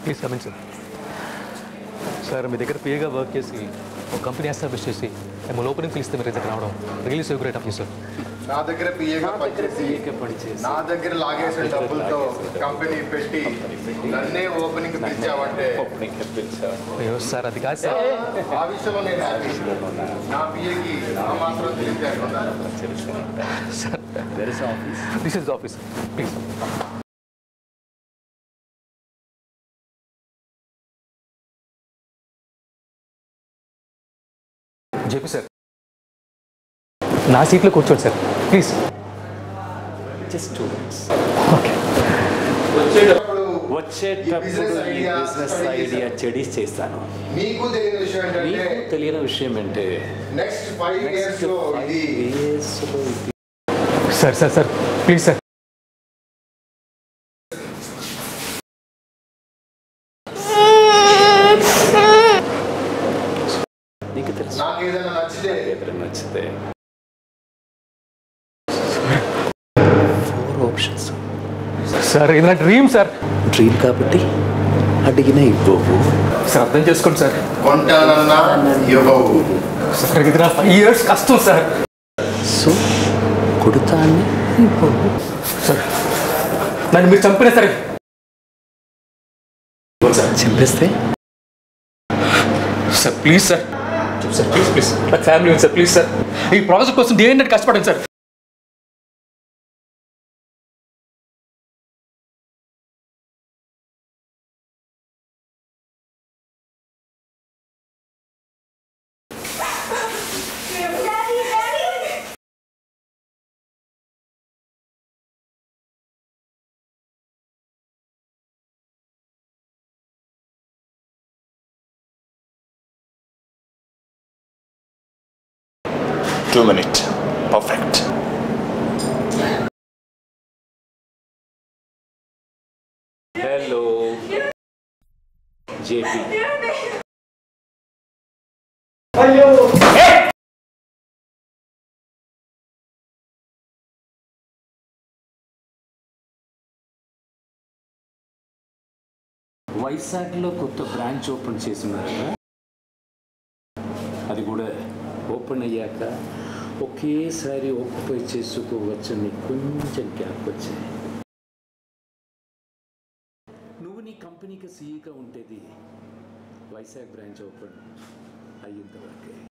Please coming sir sir మీ దగ్గర పిఏగా వర్క్ చేసి ఒక కంపెనీ ఎస్టాబ్లిష్ చేసి మిమ్మల్ని ఓపెనింగ్ పిలిస్తే మీరు దగ్గర రావడం really so great of you sir నా దగ్గర పిఏగా పనిచేసి నా దగ్గర లాగేసిన డబ్బులతో కంపెనీ పెట్టి నన్నే ఓపెనింగ్ పిలిచావంటే అయ్యో సార్ అది కాదు సార్ ఆ విషయంలో నేను హ్యాపీ నా పిఏకి ఆ మాత్రం తెలియజేయకుండా sir this is office please JP sir నా సీట్లో కూర్చోండి sir please just two minutes okay వచ్చేటప్పుడు వచ్చేటప్పుడు business ఈ idea బిజినెస్ study ఐడియా చెడి చేస్తాను మీకు తెలియని విషయం ఏంటంటే మీకు తెలియని విషయం ఏంటి నెక్స్ట్ ఫైవ్ ఇయర్స్ లో ఇది వయసులో ఇది sir sir sir please sir నీకు తెలుసు నాకు ఏదైనా నచ్చితే ఏదైనా నచ్చితే ఫోర్ ఆప్షన్స్ సార్ ఇది నా డ్రీమ్ సార్ డ్రీమ్ కాబట్టి అడిగిన ఇవ్వవు సార్ అర్థం చేసుకోండి సార్ కొంటానన్నా ఇవ్వవు సార్ ఇది నా ఫైవ్ ఇయర్స్ కష్టం సార్ సో కొడుతాన్ని ఇవ్వవు సార్ నన్ను మీరు చంపినా సరే సార్ చంపేస్తే sir please sir sir please please నాకు ఫ్యామిలీ ఉంది సార్ ప్లీజ్ సార్ ఈ ప్రాజెక్ట్ కోసం దేని కష్టపడండి sir Two minute. Perfect. Hello JP వైజాగ్లో కొత్త బ్రాంచ్ ఓపెన్ చేస్తున్నారు కదా అది కూడా ఓపెన్ అయ్యాక ఒకేసారి ఓక్యుపై చేసుకోవచ్చని కొంచెం గ్యాప్ వచ్చాయి నువ్వు నీ కంపెనీకి సీఈగా ఉండేది వైజాగ్ బ్రాంచ్ ఓపెన్ అయ్యేంత వరకే